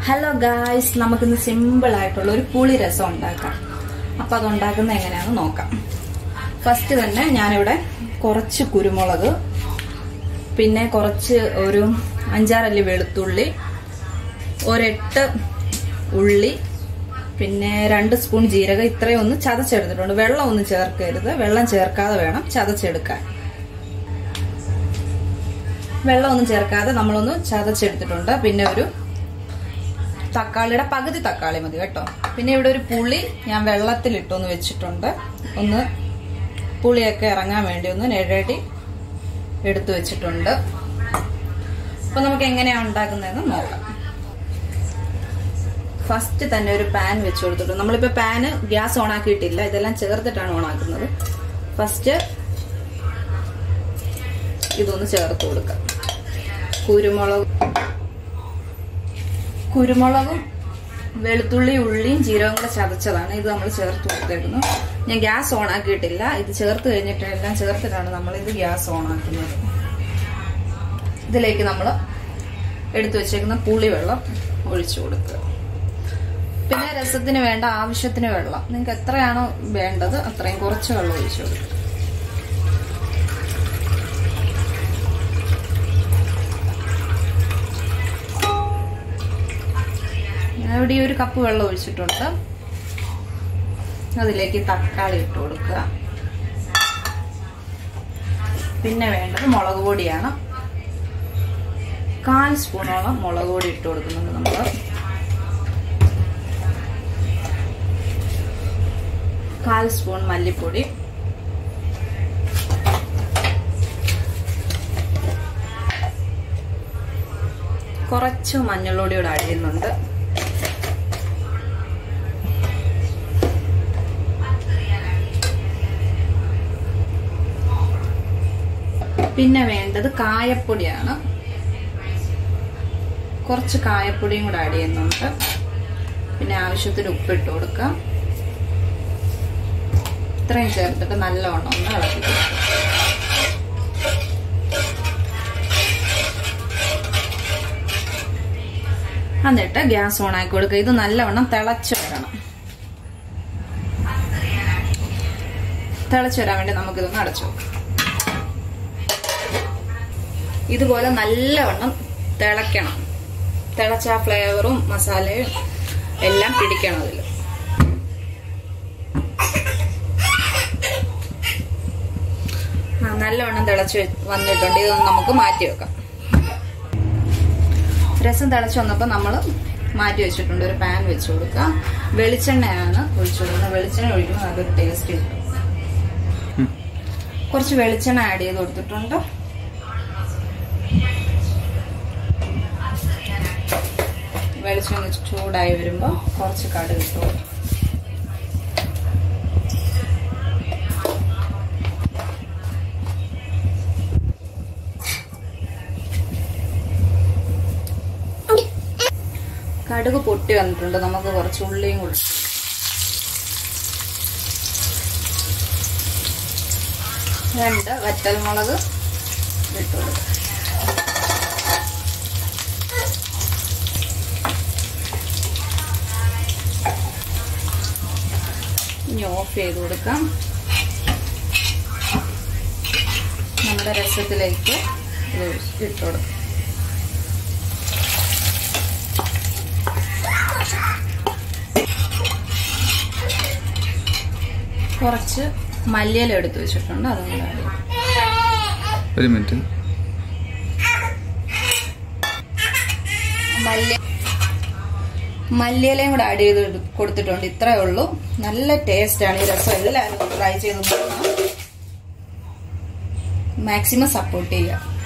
hello guys നമുക്കിന്ന് simple ആയിട്ടുള്ള ഒരു പുളി രസം ഉണ്ടാക്കാം അപ്പൊ അത് ഉണ്ടാക്കുന്നത് എങ്ങനെയാണെന്ന് നോക്കാം ഫസ്റ്റ് തന്നെ ഞാനിവിടെ കുറച്ച് കുരുമുളക് പിന്നെ കുറച്ച് ഒരു അഞ്ചാറല്ലി വെളുത്തുള്ളി ഒരെട്ട് ഉള്ളി പിന്നെ രണ്ട് സ്പൂൺ ജീരകം ഇത്രയും ഒന്ന് ചതച്ചെടുത്തിട്ടുണ്ട് വെള്ളം ഒന്നും ചേർക്കരുത് വെള്ളം ചേർക്കാതെ വേണം ചതച്ചെടുക്കാൻ വെള്ളമൊന്നും ചേർക്കാതെ നമ്മളൊന്ന് ചതച്ചെടുത്തിട്ടുണ്ട് പിന്നെ ഒരു തക്കാളിയുടെ പകുതി തക്കാളി മതി കേട്ടോ പിന്നെ ഇവിടെ ഒരു പുളി ഞാൻ വെള്ളത്തിലിട്ടൊന്ന് വെച്ചിട്ടുണ്ട് ഒന്ന് പുളിയൊക്കെ ഇറങ്ങാൻ വേണ്ടി ഒന്ന് നെഴടി എടുത്തു വെച്ചിട്ടുണ്ട് അപ്പൊ നമുക്ക് എങ്ങനെയാണ് ഉണ്ടാക്കുന്നതെന്ന് നോക്കാം ഫസ്റ്റ് തന്നെ ഒരു പാൻ വെച്ച് കൊടുത്തിട്ടുണ്ട് നമ്മളിപ്പോ പാന് ഗ്യാസ് ഓൺ ആക്കിയിട്ടില്ല ഇതെല്ലാം ചേർത്തിട്ടാണ് ഓൺ ആക്കുന്നത് ഫസ്റ്റ് ഇതൊന്ന് ചേർത്ത് കൊടുക്കാം കുരുമുളക് കുരുമുളകും വെളുത്തുള്ളി ഉള്ളിയും ജീരകം കൂടെ ചതച്ചതാണ് ഇത് നമ്മൾ ചേർത്ത് കൊടുത്തേക്കുന്നു ഞാൻ ഗ്യാസ് ഓൺ ആക്കിയിട്ടില്ല ഇത് ചേർത്ത് കഴിഞ്ഞിട്ട് എല്ലാം ചേർത്തിട്ടാണ് നമ്മൾ ഇത് ഗ്യാസ് ഓൺ ആക്കുന്നത് ഇതിലേക്ക് നമ്മൾ എടുത്തു വെച്ചേക്കുന്ന പുളി വെള്ളം ഒഴിച്ചു കൊടുക്കുക പിന്നെ രസത്തിന് വേണ്ട ആവശ്യത്തിന് വെള്ളം നിങ്ങൾക്ക് എത്രയാണോ വേണ്ടത് അത്രയും കുറച്ച് വെള്ളം ഒഴിച്ചു കൊടുക്കുക ഇവിടെ ഈ ഒരു കപ്പ് വെള്ളം ഒഴിച്ചിട്ടുണ്ട് അതിലേക്ക് തക്കാളി ഇട്ട് കൊടുക്കുക പിന്നെ വേണ്ടത് മുളക് പൊടിയാണ് കാൽ സ്പൂണോളം മുളക് പൊടി ഇട്ട് കൊടുക്കുന്നുണ്ട് നമ്മൾ കാൽ സ്പൂൺ മല്ലിപ്പൊടി കുറച്ച് മഞ്ഞൾപ്പൊടി കൂടെ ആഡ് ചെയ്യുന്നുണ്ട് പിന്നെ വേണ്ടത് കായപ്പൊടിയാണ് കുറച്ച് കായപ്പൊടിയും കൂടെ ആഡ് ചെയ്യുന്നുണ്ട് പിന്നെ ആവശ്യത്തിന് ഉപ്പിട്ട് കൊടുക്കാം ഇത്രയും ചേർത്തിട്ട് നല്ലവണ്ണം ഒന്ന് ഇളക്കി കൊടുക്കുക എന്നിട്ട് ഗ്യാസ് ഓൺ ആക്കി കൊടുക്കുക ഇത് നല്ലവണ്ണം തിളച്ചു വരണം തിളച്ചു വരാൻ വേണ്ടി നമുക്കിതൊന്ന് അടച്ചു വെക്കാം ഇതുപോലെ നല്ലവണ്ണം തിളയ്ക്കണം തിളച്ച ഫ്ലേവറും മസാലയും എല്ലാം പിടിക്കണം അതിൽ ആ നല്ലവണ്ണം തിളച്ച് വന്നിട്ടുണ്ട് ഇതൊന്ന് നമുക്ക് മാറ്റി വെക്കാം രസം തിളച്ച് വന്നപ്പോൾ നമ്മൾ മാറ്റി വെച്ചിട്ടുണ്ട് ഒരു പാൻ വെച്ച് കൊടുക്കുക വെളിച്ചെണ്ണയാണ് ഒഴിച്ചു കൊടുക്കുന്നത് വെളിച്ചെണ്ണ ഒഴിക്കുമ്പോൾ അതൊരു ടേസ്റ്റ് കിട്ടും കുറച്ച് വെളിച്ചെണ്ണ ആഡ് ചെയ്ത് കൊടുത്തിട്ടുണ്ട് വെളിച്ചെണ്ണ ചൂടായി വരുമ്പോൾ കുറച്ച് കടുക് ഇട്ടു കടുക് പൊട്ടി വന്നിട്ടുണ്ട് നമുക്ക് കുറച്ച് ഉള്ളിയും കൂടി രണ്ട് വറ്റൽമുളക് ഇട്ടു കൊടുക്കും ഇനി ഓഫ് ചെയ്ത് കൊടുക്കാം നമ്മുടെ രസത്തിലേക്ക് ഇത് ഇട്ട് കൊടുക്കാം കുറച്ച് മല്ലിയില എടുത്ത് വെച്ചിട്ടുണ്ട് അതുകൊണ്ട് ഒരു മിനിറ്റ് മല്ലി മല്ലിയിലയും കൂടെ ആഡ് ചെയ്ത് കൊടുത്തിട്ടുണ്ട് ഇത്രേ ഉള്ളൂ നല്ല ടേസ്റ്റ് ആണ് ഈ രസം എല്ലാവരും ട്രൈ ചെയ്ത് നോക്കണം മാക്സിമം സപ്പോർട്ട് ചെയ്യുക